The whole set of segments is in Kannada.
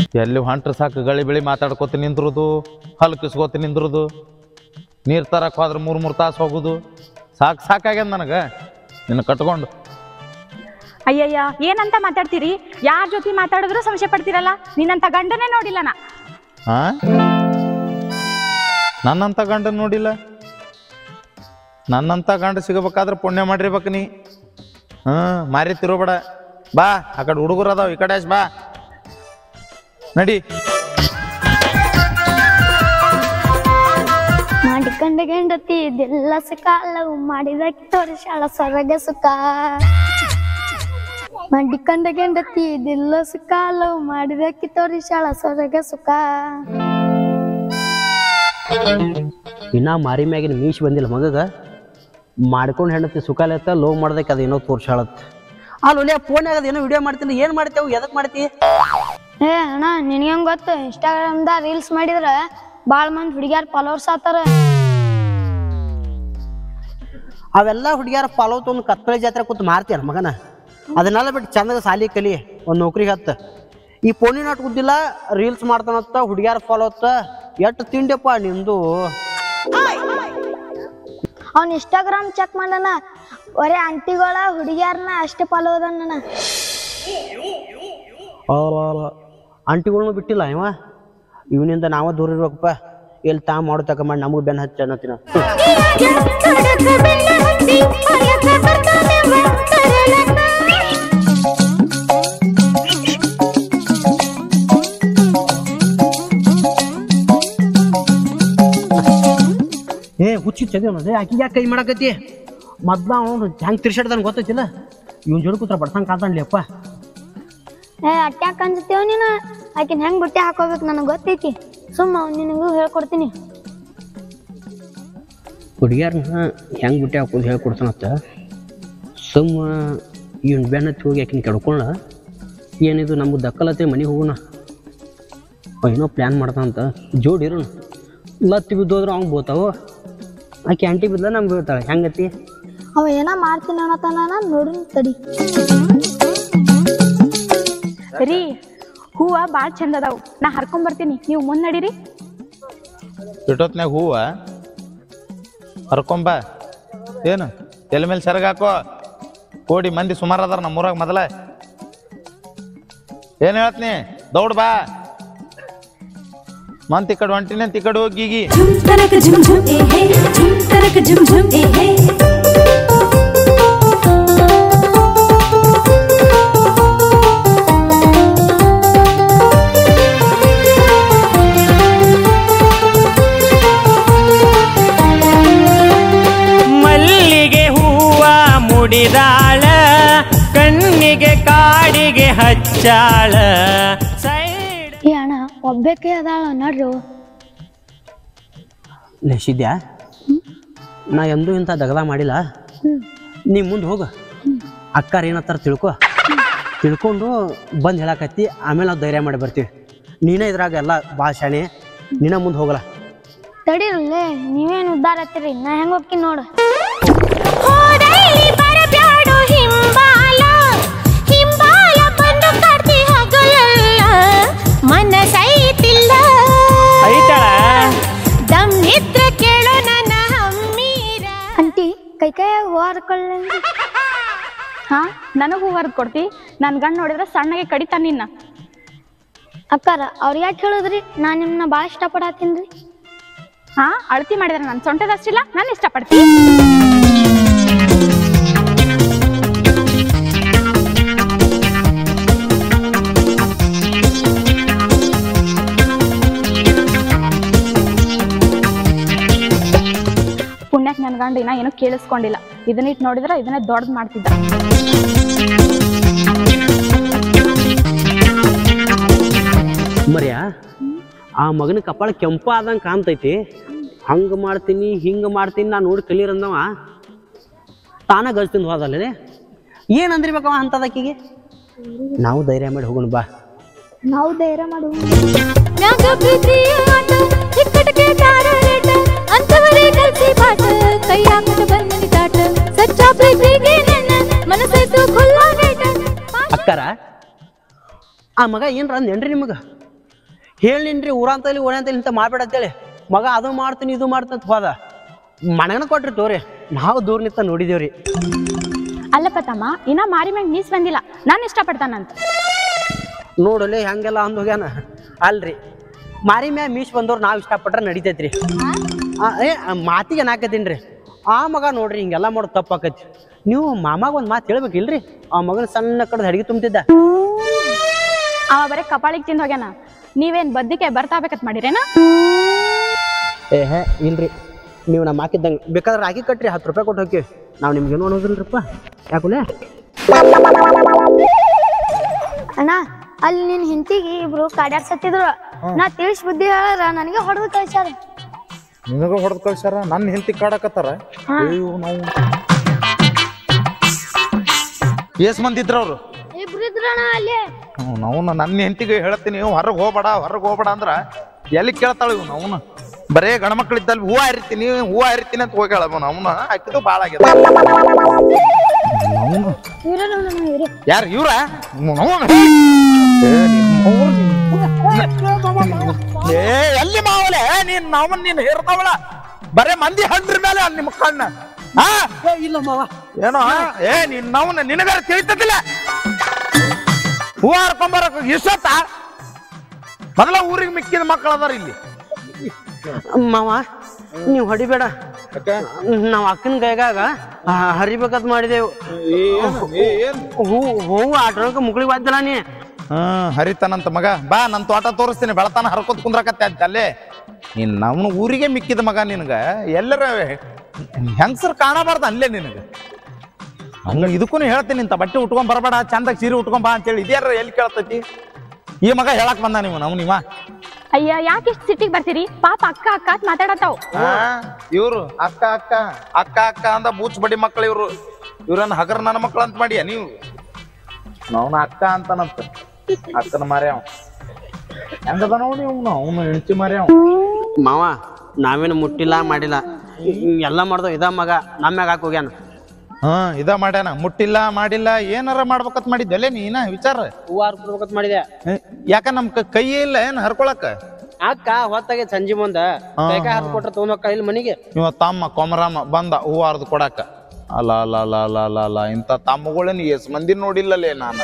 ಎಲ್ಲಿ ಹೊಂಟ್ರ ಸಾಕು ಗಳಿ ಬೆಳಿ ಮಾತಾಡ್ಕೋತ ನಿಂದ್ರದು ಹಲ್ ಕಿಸ್ಕೋತ ನಿಂದ್ರದು ನೀರು ತರಕ್ಕೆ ಹೋದ್ರೆ ಮೂರು ಮೂರು ತಾಸು ಹೋಗುದು ಸಾಕು ಸಾಕಾಗ್ಯದ ನನಗೆ ನಿನ್ನ ಕಟ್ಕೊಂಡು ಅಯ್ಯಯ್ಯ ಏನಂತ ಮಾತಾಡ್ತೀರಿ ಯಾರ ಜೊತೆ ಮಾತಾಡಿದ್ರು ಸಂಶಯ ಪಡ್ತೀರಲ್ಲ ನಿನ್ನಂತ ಗಂಡನೇ ನೋಡಿಲ್ಲ ನಾ ಹಾ ನನ್ನಂತ ಗಂಡ ನೋಡಿಲ್ಲ ನನ್ನಂತ ಗಂಡ ಸಿಗಬೇಕಾದ್ರೆ ಪುಣ್ಯ ಮಾಡಿರ್ಬೇಕು ನೀ ಹ್ಮ್ ಮಾರಿ ತಿರೋಬೇಡ ಬಾ ಆ ಕಡೆ ಹುಡುಗರು ಅದಾವ ಈ ಕಡೆ ಆಸ್ ಬಾ ನಡಿ ಮಾಡಿಕೊಂಡ ಗೆಂಡತಿ ಇದೆಲ್ಲ ಸುಖ ಲವ್ ಮಾಡಿದಕ್ಕೆ ತೋರಿಸಾಳ ಸ್ವರ್ಗ ಸುಖ ಮಾಡಿಕೊಂಡ ಗೆಂಡತಿ ಇದೆಲ್ಲ ಸುಖ ಲವ್ ಮಾಡಿದಕ್ಕೆ ತೋರಿಸಾಳ ಸ್ವರ್ಗ ಸುಖ ಇನ್ನ ಮಾರಿ ಮ್ಯಾಗಿನ ಮೀಶ್ ಬಂದಿಲ್ಲ ಮಗಗ ಮಾಡ್ಕೊಂಡು ಹೆಂಡತಿ ಸುಖ ಇಲ್ಲತ್ತ ಲವ್ ಮಾಡ್ದಕ್ಕೆ ಅದು ಏನೋ ತೋರ್ಸಾಳತ್ ಅಲ್ಲಿ ಒಳ್ಳೆ ಫೋನ್ಯಾಗ ಅದೇನೋ ವಿಡಿಯೋ ಮಾಡ್ತೀನಿ ಏನು ಮಾಡ್ತೇವೆ ಎದಕ್ಕೆ ಮಾಡ್ತಿ ಏ ಅಣ್ಣ ನಿನಗೇನ್ ಗೊತ್ತು ಇನ್ಸ್ಟಾಗ್ರಾಮ್ದ ರೀಲ್ಸ್ ಮಾಡಿದ್ರ ಭಾಳ ಮಂದಿ ಹುಡುಗಿಯಾರ ಫಾಲೋವರ್ಸ್ ಆತಾರ ಅವೆಲ್ಲ ಹುಡುಗಿಯರ ಫಾಲೋ ತೊಗೊಂಡು ಕತ್ತಳೆ ಜಾತ್ರೆ ಕೂತು ಮಾರ್ತೀಯಲ್ಲ ಮಗನ ಅದನ್ನೆಲ್ಲ ಬಿಟ್ಟು ಚಂದಾಗ ಸಾಲಿ ಕಲಿ ಒಂದು ನೌಕರಿಗೆ ಹತ್ತ ಈ ಫೋನಿನ ನಾಟ್ ಗುದ್ದಿಲ್ಲ ರೀಲ್ಸ್ ಮಾಡ್ತಾನತ್ತ ಹುಡುಗಿಯರ ಫಾಲೋ ಅತ್ತ ಎಷ್ಟು ತಿಂಡಿಯಪ್ಪ ನಿಂದು ಅವ್ನ ಇನ್ಸ್ಟಾಗ್ರಾಮ್ ಚೆಕ್ ಮಾಡಣ ಒರೇ ಆಂಟಿಗಳ ಹುಡುಗಿಯಾರನ್ನ ಅಷ್ಟೇ ಫಾಲೋ ಅದಾನ ಆಂಟಿಗಳ್ನು ಬಿಟ್ಟಿಲ್ಲ ಇವ ಇವನಿಂದ ನಾವ ದೂರ ಇರ್ಬೇಕಪ್ಪ ಎಲ್ಲಿ ತಾ ಮಾಡು ತಕ ಮಾಡಿ ನಮಗೆ ಬೆನ್ನ ಹಚ್ಚ ಅನ್ನತ್ತಿನ ಏ ಹುಚ್ಚಿ ಚದೇವನದೇ ಆಕಿಗೆ ಯಾಕೆ ಕೈ ಮಾಡಕತ್ತಿ ಮೊದ್ಲ ಅವನು ಹೆಂಗೆ ತಿರ್ಸಾಡ್ದಾನ ಗೊತ್ತೈತಿಲ್ಲ ಇವನ್ ಜೋಡಿ ಕೂತ್ರ ಬಡ್ಸಂಗ್ ಕಾತಾನ್ಲಿ ಅಪ್ಪ ಏ ಅಟ್ಯಾಕ್ ಅನ್ಸುತ್ತೇವ ನೀನು ಆಕಿನ ಹೆಂಗ್ ಬುಟ್ಟಿ ಹಾಕೋಬೇಕು ನನಗೆ ಗೊತ್ತೈತಿ ಸುಮ್ಮ ನಿನಗೂ ಹೇಳ್ಕೊಡ್ತೀನಿ ಹುಡುಗಿಯರ್ನ ಹೆಂಗೆ ಬಿಟ್ಟು ಹಾಕೋದು ಹೇಳ್ಕೊಡ್ತಾನತ್ತ ಸುಮ್ಮ ಇವನ್ ಬೆನ್ನ ಹತ್ತಿ ಹೋಗಿ ಆಕಿನ ಕೆಡ್ಕೊಳ್ಳ ಏನಿದು ನಮ್ಗೆ ದಕ್ಕಲತ್ತೆ ಮನೆಗೆ ಹೋಗೋಣ ಅವ ಏನೋ ಪ್ಲ್ಯಾನ್ ಮಾಡ್ತಾನಂತ ಜೋಡಿ ಇರೋಣ ಲತ್ತಿ ಬಿದ್ದೋದ್ರೆ ಅವ್ನು ಬೋತಾವು ಆಕೆ ಆಂಟಿ ಬಿದ್ದ ನಮ್ಗೆ ಬೀಳ್ತಾಳೆ ಹೆಂಗತಿ ಅವ ಏನ ಮಾಡ್ತೀನಿ ಅನ್ನತಾನ ನೋಡು ತಡಿ ರೀ ಹೂವ ಬಾಳ್ ಚಂದ ಅದಾವು ನಾ ಹರ್ಕೊಂಡ್ ಬರ್ತೀನಿ ನೀವು ಮುಂದ್ ನಡೀರಿ ಇಟ್ಟೊತ್ನ್ಯಾಗ ಹೂವ ಹರ್ಕೊಂಬ ಏನು ಎಲೆ ಮೇಲೆ ಸೆರಗ ಹಾಕೋ ಕೋಡಿ ಮಂದಿ ಸುಮಾರು ಅದಾರ ನಮ್ಮೂರಾಗ ಮೊದಲ ಏನ್ ಹೇಳ್ತೀನಿ ದೌಡ್ ಬಾ ಮಂತ್ ಈ ಕಡೆ ಹೊಂಟಿನಿ ಅಂತ ಈ ಕಡೆ ಹೋಗಿ ಗೀಗಿ झुम तरक झुम झुम ए हे झुम तरक झुम झुम ए हे ಮಲ್ಲಿಗೆ ಹೂವ ಮುಡಿದಾಳ ಕಣ್ಣಿಗೆ ಕಾಡಿಗೆ ಹಚ್ಚಾಳ ಸೈಡ್ ಈ ಅಣ್ಣ ಒಬ್ಬೇಕೆ ಅದಾಳ ನೋಡ್ರಿ ಅವ. ಲೆಸಿದ್ಯಾ ನಾ ಎಂದೂ ಇಂಥ ದಗದ ಮಾಡಿಲ್ಲ ನೀ ಮುಂದೆ ಹೋಗು ಅಕ್ಕಾರ ಏನತ್ತಾರ ತಿಳ್ಕೊ ತಿಳ್ಕೊಂಡು ಬಂದು ಹೇಳಕತ್ತಿ ಆಮೇಲೆ ನಾವು ಧೈರ್ಯ ಮಾಡಿ ಬರ್ತೀವಿ ನೀನೇ ಇದ್ರಾಗ ಎಲ್ಲ ಭಾಳ ಶಾಣೆ ನೀನ ಮುಂದೆ ಹೋಗಲ್ಲ ತಡೀರಲ್ಲೇ ನೀವೇನು ಉದ್ದಾರ ಹತ್ತೀರಿ ನಾ ಹೆಂಗ್ ಹೋಗ್ತೀನಿ ನೋಡು ಹೋದೈಲಿ ಬರಬ್ಯಾಡು ಹಿಂಬಾಲ ಹಿಂಬಾಲ ಬಂದು ಕರ್ತಿ ಹಗಲಲ್ಲ ಮನಸೈತಿಲ್ಲ ಐತಳ ದಮ್ ನಿದ್ರೆ ಕೇಳು ನನ್ನ ಹಮ್ಮೀರ ಅಂಟಿ ಕೈ ಕೈ ಹೋರ್ಕೊಳ್ಳಿ ಹಾ ನನಗ್ ಹೂ ಹರ್ದ್ ಕೊಡ್ತಿ ನನ್ ಗಂಡ್ ನೋಡಿದ್ರೆ ಸಣ್ಣಗೆ ಕಡಿತಾನ ನಿನ್ನ ಅಕ್ಕಾರ ಅವ್ರ ಯಾಕೆ ಹೇಳಿದ್ರಿ ನಾ ನಿಮ್ಮನ್ನ ಭಾಳ ಇಷ್ಟಪಡತ್ತೀನಿ ರೀ ಹಾ ಅಳತಿ ಮಾಡಿದ್ರೆ ನನ್ ಸೊಂಟದಷ್ಟಿಲ್ಲ ನಾನು ಇಷ್ಟಪಡ್ತೀನಿ ಪುಣ್ಯಕ್ ನನ್ ಗಂಡ ಇನ್ನ ಏನೂ ಕೇಳಿಸ್ಕೊಂಡಿಲ್ಲ ಇದನ್ನಿಟ್ ನೋಡಿದ್ರೆ ಇದನ್ನೇ ದೊಡ್ಡದ್ ಮಾಡ್ತಿದ್ದ ಮರ್ಯ ಆ ಮಗನ ಕಪಾಳ ಕೆಂಪ ಆದಂಗೆ ಕಾಣ್ತೈತಿ ಹಂಗೆ ಮಾಡ್ತೀನಿ ಹಿಂಗೆ ಮಾಡ್ತೀನಿ ನಾನು ನೋಡಿ ಕಲೀರಂದವ ತಾನ ಗಜ್ ತಿಂದು ಹೋದಲ್ಲೇ ಏನು ಅಂದಿರ್ಬೇಕವ ಅಂತದಕ್ಕಿಗೆ ನಾವು ಧೈರ್ಯ ಮಾಡಿ ಹೋಗೋಣ ಬಾ ನಾವು ಧೈರ್ಯ ಮಾಡು ಮ್ಯಾಗ ಪ್ರೀತಿಯ ಆಟ ಇಕ್ಕಟ್ಟಿಗೆ ದಾರ ರೇಟ ಅಂತವರೇ ಕಲ್ಸಿ ಪಾಠ ಕೈ ಹಾಕಟ ಬಂದನಿ ತಾಟ ಸಚ್ಚ ಪ್ರೀತಿಗೆ ನನ್ನ ಮನಸ್ಸೈತು ಖುಲ್ಲ ಬೇಟ ಅಕ್ಕಾರ ಆ ಮಗ ಏನ್ರ ಅಂದೇನ್ರಿ ನಿಮಗೆ ಹೇಳಿನ್ರಿ ಊರಂತಲ್ಲಿ ಓಣಂತಲ್ಲಿ ಇಂತ ಮಾಡ್ಬೇಡ ಅಂತೇಳಿ ಮಗ ಅದು ಮಾಡ್ತೀನಿ ಇದು ಮಾಡ್ತೀನಿ ಅಂತ ಹೋದ ಮನೆಗನ ಕೊಟ್ರಿ ತೋರಿ ನಾವು ದೂರ ನಿಂತ ನೋಡಿದೇವ್ರಿ ಅಲ್ಲಪ್ಪ ತಮ್ಮ ಇನ್ನ ಮಾರಿ ಮ್ಯಾಗ ನೀಸ್ ಬಂದಿಲ್ಲ ನಾನು ಇಷ್ಟಪಡ್ತಾನಂತ ನೋಡಲಿ ಹೆಂಗೆಲ್ಲ ಅಂದ್ ಹೋಗ್ಯಾನ ಅಲ್ರಿ ಮಾರಿ ಮ್ಯಾ ಮೀಸ್ ಬಂದವ್ರು ನಾವು ಇಷ್ಟಪಟ್ರೆ ನಡಿತೈತ್ರಿ ಆ, ಏ ಆ ಮಾತಿಗೆ ಏನಾಕತ್ತೀನಿ ರೀ ಆ ಮಗ ನೋಡ್ರಿ ಹಿಂಗೆಲ್ಲ ಮಾಡೋದು ತಪ್ಪಾಕೈತಿ ನೀವು ಮಾಮಾಗ ಒಂದು ಮಾತು ಹೇಳ್ಬೇಕಿಲ್ರಿ ಆ ಮಗನ ಸಣ್ಣ ಕಡ್ದು ಅಡಿಗೆ ತುಂಬ್ತಿದ್ದ ಅವ ಬರೀ ಕಪಾಳಿಗೆ ತಿಂದು ಹೋಗ್ಯಾನ ನೀವೇನ್ ಬದ್ದಿಕೆ ಬರ್ತಾಬೇಕತ್ ಮಾಡಿರೇನ ಏ ಹೇ ಇಲ್ರಿ ನೀವು ನಮ್ಮ ಹಾಕಿದ್ದಂಗೆ ಬೇಕಾದ್ರೆ ರಾಗಿ ಕಟ್ರಿ ಹತ್ತು ರೂಪಾಯಿ ಕೊಟ್ಟು ಹೋಗಿ ನಾವು ನಿಮ್ಗೇನು ಅನ್ನೋದಿಲ್ರಪ್ಪ ಯಾಕುಲೆ ಅಣ್ಣ ಅಲ್ಲಿ ನಿನ್ ಹಿಂತಿಗೆ ಇಬ್ರು ಕಾಡ್ಯಾಡ್ಸತ್ತಿದ್ರು ನಾ ತಿಳಿಸ್ ಬುದ್ಧಿ ಹೇಳಾರ ನನಗೆ ಹೊಡೆದು ಕಳ್ಸ್ಯಾರ ನಿನಗ ಹೊಡೆದ್ ಕಳ್ಸ್ಯಾರ ನನ್ನ ಹೆಂಡತಿ ಕಾಡಕತ್ತಾರ ಅಯ್ಯೋ ನಾವು ಎಸ್ ಮಂದಿ ಇದ್ರ ಅವ್ರು ಇಬ್ರು ಇದ್ರಣ್ಣ ಅಲ್ಲಿ ನಾವು ನನ್ನ ಹೆಂಡತಿಗೆ ಹೇಳ್ತೀನಿ ಹೊರಗೆ ಹೋಗ್ಬೇಡ ಹೊರಗೆ ಹೋಗ್ಬೇಡ ಅಂದ್ರ ಎಲ್ಲಿ ಕೇಳ್ತಾಳ ಇವ್ ಅವನ ಬರೇ ಗಂಡ್ಮಕ್ಳು ಇದ್ದಲ್ಲಿ ಹೂವ ಹರಿತೀನಿ ಹೂವ ಹರಿತೀನಿ ಅಂತ ಹೋಗ್ಯಾಳ ಅವನ ಹಾಕಿದ್ದು ಭಾಳ ಆಗ್ಯದ ಅವ್ನು ಯಾರು ಇವ್ರ ಅವ್ನು. ಏ, ನಿಮ್ಮವ್ರು, ನಿಮ್ಮ- ಏ ಎಲ್ಲಿ ಮಾವಲೆ ನೀನ್ ನಾವನ್ ನೀನ್ ಹೇರ್ತಾವಳ ಬರೇ ಮಂದಿ ಹಂಡ್ರ ಮೇಲೆ ಅಲ್ಲಿ ನಿಮ್ಮ ಕಣ್ಣ ಹಾ ಇಲ್ಲ ಮಾವ ಏನೋ ಏ ನಿನ್ ನಾವನ್ನ ನಿನಗಾರ ತಿಳಿತದಿಲ್ಲ ಹೂವ ಹರ್ಕೊಂಬರಕ್ ಇಷ್ಟೊತ್ತ ಮೊದಲ ಊರಿಗೆ ಮಿಕ್ಕಿದ ಮಕ್ಕಳು ಅದಾರ ಇಲ್ಲಿ ಮಾವ ನೀವು ಹೊಡಿಬೇಡ ನಾವು ಅಕ್ಕನ ಕೈಗಾಗ ಆ, ಹರಿಬೇಕಂತ ಮಾಡಿದೆವು ಹೂ ಹೂವು ಆಟೋಳಕ ಮುಕ್ಳಿಗೆ ಬಾಯ್ತಲ್ಲ ನೀ ಹ್ಮ್ ಹರಿತಾನಂತ ಮಗ ಬಾ ನನ್ ತೋಟ ತೋರಿಸ್ತೀನಿ ಬೆಳತಾನ ಹರ್ಕೋತ್ ಕುಂದ್ರಕತ್ತೆ ಅಂತ ಅಲ್ಲೇ ನೀನ್ ನಮ್ನ ಊರಿಗೆ ಮಿಕ್ಕಿದ ಮಗ ನಿನಗ ಎಲ್ಲರ ಹೆಂಗಸರ್ ಕಾಣಬಾರ್ದು ಅಲ್ಲೇ ನಿನಗ ಹಂಗ ಇದಕ್ಕೂ ಹೇಳ್ತೀನಿ ಇಂತ ಬಟ್ಟೆ ಉಟ್ಕೊಂಡ್ ಬರಬೇಡ ಚಂದಾಗ ಸೀರೆ ಉಟ್ಕೊಂಡ್ ಬಾ ಅಂತೇಳಿ ಇದ್ಯಾರ ಎಲ್ಲಿ ಕೇಳ್ತೈತಿ ಈ ಮಗ ಹೇಳಕ್ ಬಂದ ನೀವು ನಾವು ನೀವ ಅಯ್ಯ ಯಾಕೆ ಇಷ್ಟು ಸಿಟ್ಟಿಗೆ ಬರ್ತೀರಿ ಪಾಪ ಅಕ್ಕ ಅಕ್ಕ ಅಂತ ಮಾತಾಡತ್ತಾವ್ ಇವ್ರು ಅಕ್ಕ ಅಕ್ಕ ಅಕ್ಕ ಅಕ್ಕ ಅಂದ ಬೂಚ್ ಬಡಿ ಮಕ್ಳು ಇವ್ರು ಇವ್ರನ್ನ ಹಗರ್ ನನ್ನ ಮಕ್ಳು ಅಂತ ಮಾಡಿಯ ನೀವು ನಾವ್ನ ಅಕ್ಕ ಅಂತಾನಂತ ಅಕ್ಕನ ಮಾರ್ಯಾವ ಹೆಂಗದ ನೋಡಿ ಅವ್ನು ಅವನು ಹೆಣ್ತಿ ಮಾರ್ಯಾವ ಮಾವ ನಾವೇನು ಮುಟ್ಟಿಲ್ಲ ಮಾಡಿಲ್ಲ ಎಲ್ಲ ಮಾಡ್ದವ್ ಇದ ಮಗ ನಮ್ಮ ಮ್ಯಾಗ ಹಾಕಿ ಹೋಗ್ಯಾನ ಹಾ ಇದ ಮಾಡ್ಯಾನ ಮುಟ್ಟಿಲ್ಲ ಮಾಡಿಲ್ಲ ಏನಾರ ಮಾಡ್ಬೇಕಂತ ಮಾಡಿದ್ದಲ್ಲೇ ನೀನ ವಿಚಾರ ಹೂವು ಹರ್ಕೊಡ್ಬೇಕಂತ ಮಾಡಿದೆ ಏ, ಯಾಕ ನಮ್ ಕ- ಕೈ ಇಲ್ಲ ಏನ್ ಹರ್ಕೊಳಕ ಅಕ್ಕ ಹೊತ್ತಾಗೆ ಸಂಜೆ ಮುಂದ ಕೈಕಾಯಿ ಹರ್ದು ಕೊಟ್ರೆ ತೊಗೊಂಡ್ ಹೋಗ್ಕ ಇಲ್ಲಿ ಮನಿಗೆ ಇವ ತಮ್ಮ ಕೊಮರಾಮ ಬಂದ ಹೂವ ಹರ್ದು ಕೊಡಾಕ ಅಲ್ಲ ಅಲ್ಲ ಅಲ್ಲ ಅಲ್ಲ ಅಲ್ಲ ಅಲ್ಲ ಇಂಥ ತಮ್ಮಗಳನ್ನ ಎಸ್ ಮಂದಿ ನೋಡಿಲ್ಲಲೇ ನಾನು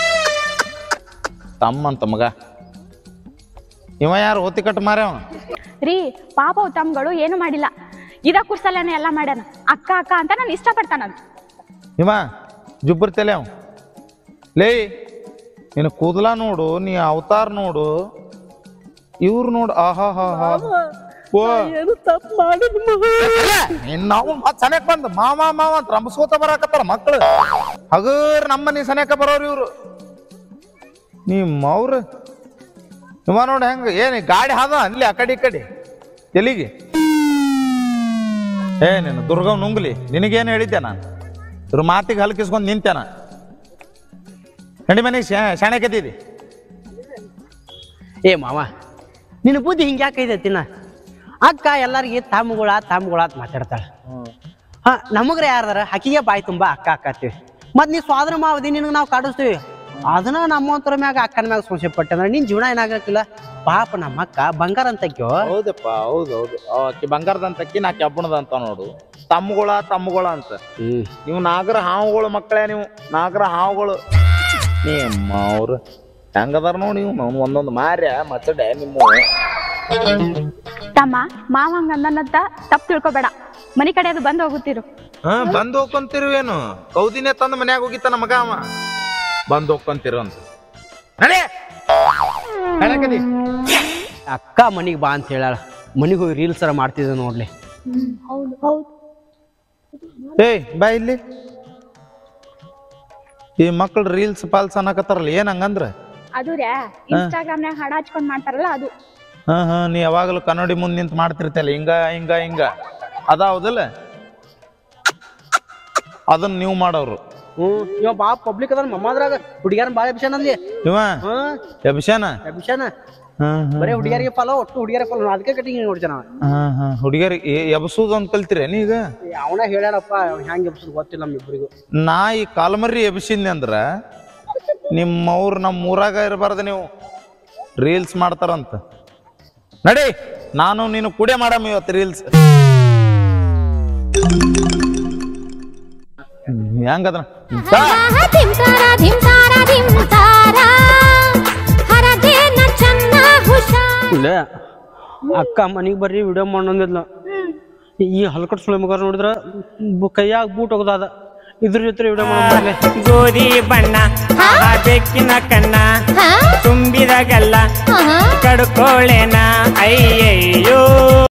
ತಮ್ಮ ಅಂತ ಮಗ ಇವ ಯಾರು ಹೊತ್ತಿ ಕಟ್ಟು ಮಾರ್ಯಾವ ರೀ ಪಾಪ ಅವ್ ತಮ್ಗಳು ಏನು ಮಾಡಿಲ್ಲ ಇದ ಕುರ್ಸಲ್ಲನೆ ಎಲ್ಲ ಮಾಡ್ಯಾನ ಅಕ್ಕ ಅಕ್ಕ ಅಂತ ನಾನು ಇಷ್ಟಪಡ್ತಾನಂತ ಇವ ಜುಬ್ಬರ್ ತಲೆ ಅವ ಲೇ ನಿನ್ನ ಕೂದಲ ನೋಡು ನೀ ಅವತಾರ ನೋಡು ಇವ್ರು ನೋಡು ಆಹಾ ಹಾ ಹಾ ಓ ನಾವು ಮತ್ ಸನೇಕ್ ಬಂದ ಮಾವ ಮಾವ ಅಂತ ರಂಬಸ್ಕೋತ ಬರಾಕತ್ತಾರ ಮಕ್ಕಳು ಹಗರ್ ನಮ್ಮನಿ ಸನೇಕ ಬರೋರು ಇವ್ರು ನಿಮ್ಮವ್ರ ಇವ ನೋಡಿ ಹೆಂಗ ಏನ್ ಈ ಗಾಡಿ ಹಾದ ಅಲ್ಲಿ ಆ ಕಡೆ ಈ ಕಡೆ ಎಲ್ಲಿಗೆ ಏ ನೀನು ದುರ್ಗವ್ ನುಂಗ್ಲಿ ನಿನಗೇನು ಹೇಳಿದ್ದೆ ನಾನು ಇವ್ರ ಮಾತಿಗೆ ಹಲ್ಕಿಸ್ಕೊಂಡು ನಿಂತೇನ ಹೆಂಡಿ ಮನೆಗೆ ಶಾಣೆಕತ್ತಿದಿ ಏ ಮಾವ ನಿನ್ನ ಬುದ್ಧಿ ಹಿಂಗೆ ಯಾಕೈದೈತಿನ ಅಕ್ಕ ಎಲ್ಲರಿಗೆ ತಾಮುಗಳ ತಾಮುಗಳ ಅಂತ ಮಾತಾಡ್ತಾಳ ಹಾ ನಮಗ್ರ ಯಾರ್ದಾರ ಹಕ್ಕಿಗೆ ಬಾಯಿ ತುಂಬಾ ಅಕ್ಕ ಅಕ್ಕತ್ತೀವಿ ಮತ್ ನೀ ಸ್ವಾದ್ರ ಮಾವದಿ ನಿನಗೆ ನಾವು ಕಾಡಿಸ್ತೀವಿ ಅದನ್ನ ನಮ್ಮಂತರ ಮ್ಯಾಗ ಅಕ್ಕನ ಮ್ಯಾಗ ಸಂಶಯ ಪಟ್ಟೆ ಅಂದ್ರೆ ನಿನ್ ಜೀವನ ಏನಾಗಕ್ಕಿಲ್ಲ ಪಾಪ ನಮ್ಮ ಅಕ್ಕ ಬಂಗಾರ ಅಂತಕ್ಯೋ ಹೌದಪ್ಪ ಹೌದು ಹೌದು ಆಕಿ ಬಂಗಾರದಂತಕ್ಕಿ ನಾ ಕೆಬ್ಬಣದಂತ ನೋಡು ತಮ್ಮಗಳ ತಮ್ಮಗಳ ಅಂತ ಹ್ಮ್ ನೀವು ನಾಗರ ಹಾವುಗಳು ಮಕ್ಕಳೇ ನೀವು ನಾಗರ ಹಾವುಗಳು ನಿಮ್ಮ ಅವ್ರು ಹೆಂಗದಾರ ನೋಡಿ ನೀವು ನಾವು ಒಂದೊಂದು ಮಾರ್ಯ ಮಚ್ಚಡೆ ನಿಮ್ಮ ತಮ್ಮ ಮಾವ ಹಂಗಂದನಂತ ತಪ್ಪು ತಿಳ್ಕೊಬೇಡ ಮನಿ ಕಡೆ ಅದು ಬಂದು ಹೋಗುತ್ತೀರು ಹಾ ಬಂದ್ ಹೋಗ್ಕೊಂತಿರುವೇನು ಕೌದಿನೇ ತಂದು ಮನ್ಯಾಗ ಹೋಗಿತ್ತಾನ ಮಗ ಅವ ಬಂದ್ ಹೋಗ್ಕೊಂತಿರು ಅಂತ ನಡೆ ಹೇಳಕದಿ ಅಕ್ಕ ಮನಿಗೆ ಬಾ ಅಂತ ಹೇಳಾಳ ಮನಿಗೆ ಹೋಗಿ ರೀಲ್ಸ್ ಮಾಡ್ತಿದ್ದೆ ನೋಡ್ಲಿ ಹೌದು ಹೌದು ಏಯ್ ಬಾ ಇಲ್ಲಿ ಈ ಮಕ್ಳು ರೀಲ್ಸ್ ಪಾಲ್ಸ್ ಅನ್ನಕತ್ತಾರಲ್ಲ ಏನ್ ಹಂಗಂದ್ರ ಅದು ರೇ ಇನ್ಸ್ಟಾಗ್ರಾಮ್ನಾಗ ಹಾಡ ಹಚ್ಕೊಂಡ್ ಮಾಡ್ತಾರಲ್ಲ ಅದು ಹಾ ಹಾ ನೀ ಯಾವಾಗಲೂ ಕನ್ನಡಿ ಮುಂದ್ ನಿಂತ ಮಾಡ್ತಿರ್ತಲ್ಲ ಹಿಂಗ ಹಿಂಗ ಹಿಂಗ ಅದಾವುದಿಲ್ಲ ಅದನ್ನ ನೀವು ಮಾಡೋರು ಹ್ಮ್ ಇವ ಬಾ ಪಬ್ಲಿಕ್ ಅದ ಮಮ್ಮದ್ರಾಗ ಹುಡುಗ್ಯಾರ ಬಾಳ ಎಬ್ಸನ್ ಅಲ್ಲಿ ಇವ ಹ್ಮ್ ಎಬ್ಶಾನ ಎಬ್ಸನ್ ಹಾ ಬರೀ ಹುಡುಗಿಯರಿಗೆ ಫಾಲೋ ಒಟ್ಟು ಹುಡುಗಿಯರ ಫಾಲೋ ಅದಕ್ಕೆ ಕಟಿಂಗ್ ನೋಡ್ತಾನ ಅವ ಹಾ ಹಾ ಹುಡುಗಿಯರಿಗೆ ಎಬ್ಸುದು ಅಂತ ಕಲ್ತಿರೇನಿ ಈಗ ಅವನ ಹೇಳ್ಯಾನಪ್ಪ ಹೆಂಗ್ ಎಬ್ಸೋದು ಗೊತ್ತಿಲ್ಲ ನಮ್ಮಿಬ್ಬರಿಗೂ ನಾ ಈ ಕಾಲ್ಮರಿ ಎಬ್ಸಿದ್ನಿ ಅಂದ್ರ ನಿಮ್ಮವ್ರು ನಮ್ಮ ಊರಾಗ ಇರಬಾರ್ದು ನೀವು ರೀಲ್ಸ್ ಮಾಡ್ತಾರಂತ ನಡಿ ನಾನು ನೀನು ಕುಡೆ ಮಾಡಮ್ಮ ಇವತ್ತು ರೀಲ್ಸ್ ಹೆಂಗದ ಧಿಂತಾರ ಧಿಂತಾರ ಧಿಂತಾರ ಹರದೇನ ಚನ್ನ ಹುಷಾರ್ ಇಲ್ಲ ಅಕ್ಕ ಮನೆಗೆ ಬರ್ರಿ ವಿಡಿಯೋ ಮಾಡೋದಿಲ್ಲ ಈ ಹಲ್ಕಟ್ ಸುಳಿ ಮಗ ನೋಡಿದ್ರ ಬು- ಕೈಯಾಗ ಬೂಟ್ ಹೋಗದಾದ ಇದ್ರ ಜೊತೆ ವಿಡಿಯೋ ಮಾಡೋದ್ರಲ್ಲಿ ಗೋಧಿ ಬಣ್ಣ ಆ ಬೆಕ್ಕಿನ ಕಣ್ಣ ಹಾ ತುಂಬಿದ ಗಲ್ಲ ಹಾ ಕಡ್ಕೋಳೆನ ಅಯ್ಯಯ್ಯೋ